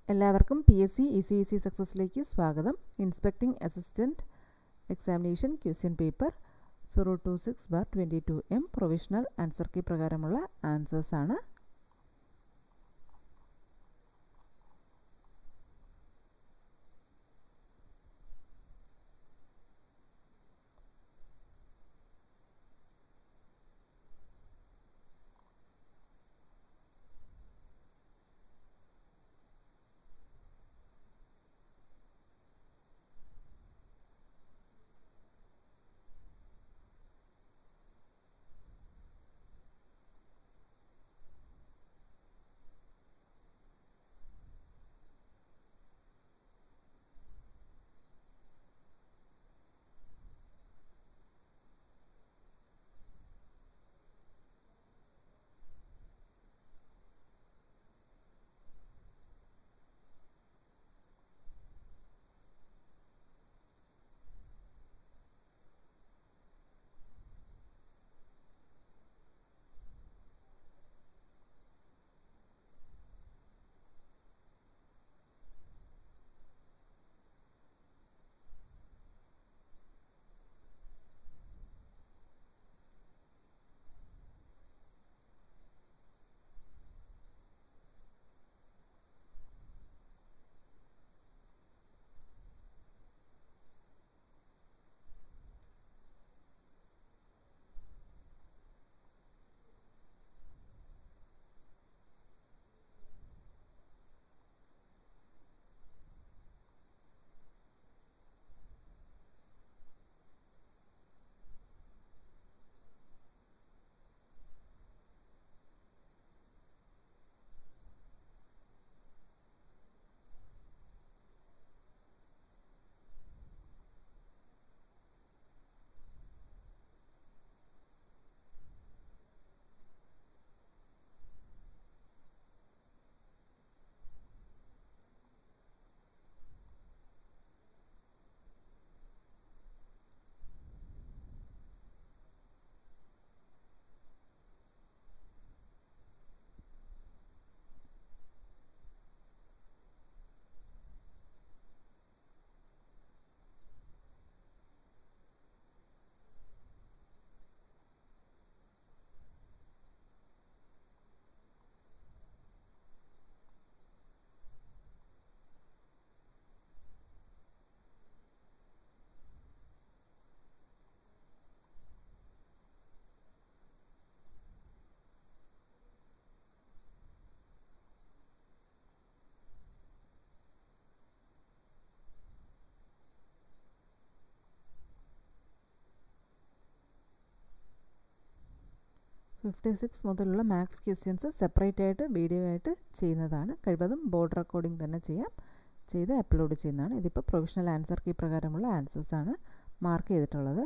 എല്ലാവർക്കും P S C E C E C സക്സസിലേക്ക് സ്വാഗതം inspecting assistant examination question paper zero two six bar twenty two M provisional answer key പ്രകാരമുള്ള answers ആണ് fifty six മുതലുള്ള maths questions separate ആയിട്ട് video ആയിട്ട് ചെയ്യുന്നതാണ് കഴിവതും ബോർഡ് റെക്കോർഡിംഗ് തന്നെ ചെയ്യാം ചെയ്ത് അപ്ലോഡ് ചെയ്യുന്നതാണ് ഇതിപ്പോൾ പ്രൊവിഷണൽ ആൻസർ കീ പ്രകാരമുള്ള ആൻസേഴ്സ് ആണ് മാർക്ക് ചെയ്തിട്ടുള്ളത്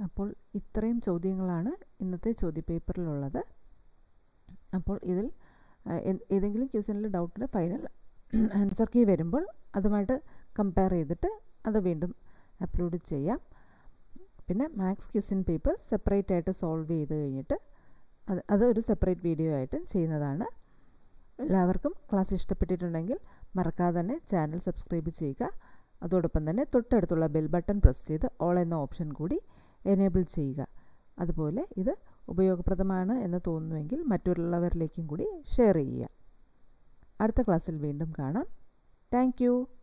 അപ്പോൾ ഇത്രയും ചോദ്യങ്ങളാണ് ഇന്നത്തെ ചോദ്യപേപ്പറിലുള്ളത് അപ്പോൾ ഇതിൽ ഏതെങ്കിലും ക്വസ്റ്റ്യനിൽ ഡൗട്ടിന് ഫൈനൽ ആൻസർ കീ വരുമ്പോൾ അതുമായിട്ട് കമ്പയർ ചെയ്തിട്ട് അത് വീണ്ടും അപ്ലോഡ് ചെയ്യാം പിന്നെ മാത്സ് ക്വസ്റ്റ്യൻ പേപ്പർ സെപ്പറേറ്റ് ആയിട്ട് സോൾവ് ചെയ്ത് കഴിഞ്ഞിട്ട് അത് അത് ഒരു സെപ്പറേറ്റ് വീഡിയോ ആയിട്ട് ചെയ്യുന്നതാണ് എല്ലാവർക്കും ക്ലാസ് ഇഷ്ടപ്പെട്ടിട്ടുണ്ടെങ്കിൽ മറക്കാതെ തന്നെ ചാനൽ സബ്സ്ക്രൈബ് ചെയ്യുക അതോടൊപ്പം തന്നെ തൊട്ടടുത്തുള്ള ബെൽ ബട്ടൺ പ്രസ് ചെയ്ത് ഓൾ എന്ന ഓപ്ഷൻ കൂടി എനേബിൾ ചെയ്യുക അതുപോലെ ഇത് ഉപയോഗപ്രദമാണ് എന്ന് തോന്നുന്നുവെങ്കിൽ മറ്റുള്ളവരിലേക്കും കൂടി ഷെയർ ചെയ്യുക അടുത്ത ക്ലാസ്സിൽ വീണ്ടും കാണാം താങ്ക്